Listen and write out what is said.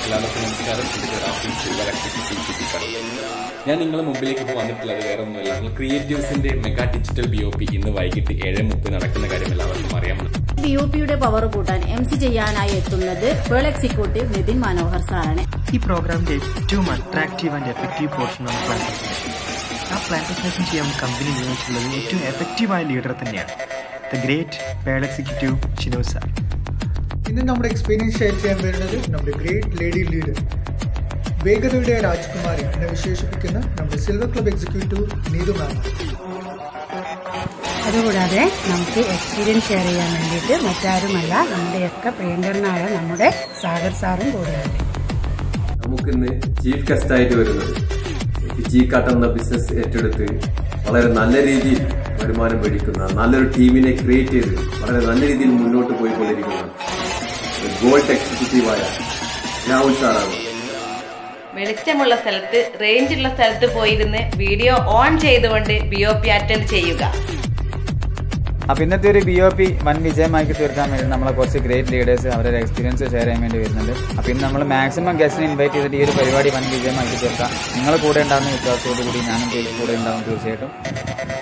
എല്ലാവർക്കും നമസ്കാരം എൻ്റെ റാഫിൽ സിൽവർ എക്സിക്യൂട്ടീവ് ചിട്ടിക്കട ഞാൻ നിങ്ങളുടെ മുമ്പിലേക്ക് ഇപ്പോൾ വന്നിട്ടുള്ളത് വേറെ ഒന്നുമല്ല നമ്മൾ ക്രിയേറ്റീവ്സിന്റെ mega digital B O P ഇന്ന് വൈകിട്ട് ഏഴ് മുപ്പത് നടക്കുന്ന കാര്യം എല്ലാവർക്കും അറിയാം ബി ഒ പിയുടെ പവർ കൂട്ടാൻ എം സി ചെയ്യാനായി എത്തുന്നത് വേൾ എക്സിക്യൂട്ടീവ് നിതിൻ മനോഹർ സാറാണ് ഈ പ്രോഗ്രാമിന്റെ ഏറ്റവും അട്രാക്റ്റീവ് ആൻഡ് എഫക്റ്റീവ് പോർഷനാണ് പ്ലാന്റേഷൻ ആ പ്ലാന്റേഷൻ ചെയ്യാൻ കമ്പനി നിയോഗിച്ചിട്ടുള്ളത് ഏറ്റവും എഫക്റ്റീവായ ലീഡർ തന്നെയാണ് the great pearl executive Shino sir ഇന്ന് നമ്മുടെ എക്സ്പീരിയൻസ് ഷെയർ ചെയ്യാൻ വരുന്നത് നമ്മുടെ ഗ്രേറ്റ് ലേഡി ലീഡർ വേഗതയുടെ രാജകുമാരി എന്നെ വിശേഷിപ്പിക്കുന്ന നമ്മുടെ silver club executive Neethu ma'am അതുകൂടാതെ നമുക്ക് എക്സ്പീരിയൻസ് ഷെയർ ചെയ്യാൻ വേണ്ടിയിട്ട് മറ്റാരുമല്ല നമ്മുടെയൊക്കെ പ്രിയങ്കരനായ നമ്മുടെ സാഗർ സാറും കൂടെയുണ്ട് നമുക്കിന്ന് ചീഫ് ഗസ്റ്റായിട്ട് വരുന്നത് ഫിജിക്കാട്ട് എന്ന ബിസിനസ് ഏറ്റെടുത്ത് വളരെ നല്ല രീതിയിൽ വരുമാനം മേടിക്കുന്ന നല്ലൊരു ടീമിനെ ക്രിയേറ്റ് ചെയ്ത് വളരെ നല്ല രീതിയിൽ മുന്നോട്ട് പോയിക്കൊണ്ടിരിക്കുന്ന ഒരു ഗോൾഡ് എക്സിക്യൂട്ടീവായ രാഹുൽ സാറാണ് വെളിച്ചമുള്ള സ്ഥലത്ത് റേഞ്ചുള്ള സ്ഥലത്ത് പോയിരുന്ന് വീഡിയോ ഓൺ ചെയ്തുകൊണ്ട് ബി ഒ പി അറ്റൻഡ് ചെയ്യുക അപ്പൊ ഇന്നത്തെ ഒരു ബി ഒ പി വൻ വിജയമാക്കി തീർക്കാൻ വേണ്ടി നമ്മളെ കുറച്ച് ഗ്രേറ്റ് ലീഡേഴ്സ് അവരുടെ എക്സ്പീരിയൻസ് ഷെയർ ചെയ്യാൻ വേണ്ടി വരുന്നുണ്ട് അപ്പൊ ഇന്ന് നമ്മൾ മാക്സിമം ഗസ്റ്റിനെ ഇൻവൈറ്റ് ചെയ്തിട്ട് ഈ ഒരു പരിപാടി വൻ വിജയമാക്കി തീർക്കാം നിങ്ങൾ കൂടെ ഉണ്ടാകുന്ന വിശ്വാസത്തോടു കൂടി ഞാനും കൂടെ ഉണ്ടാവും തീർച്ചയായിട്ടും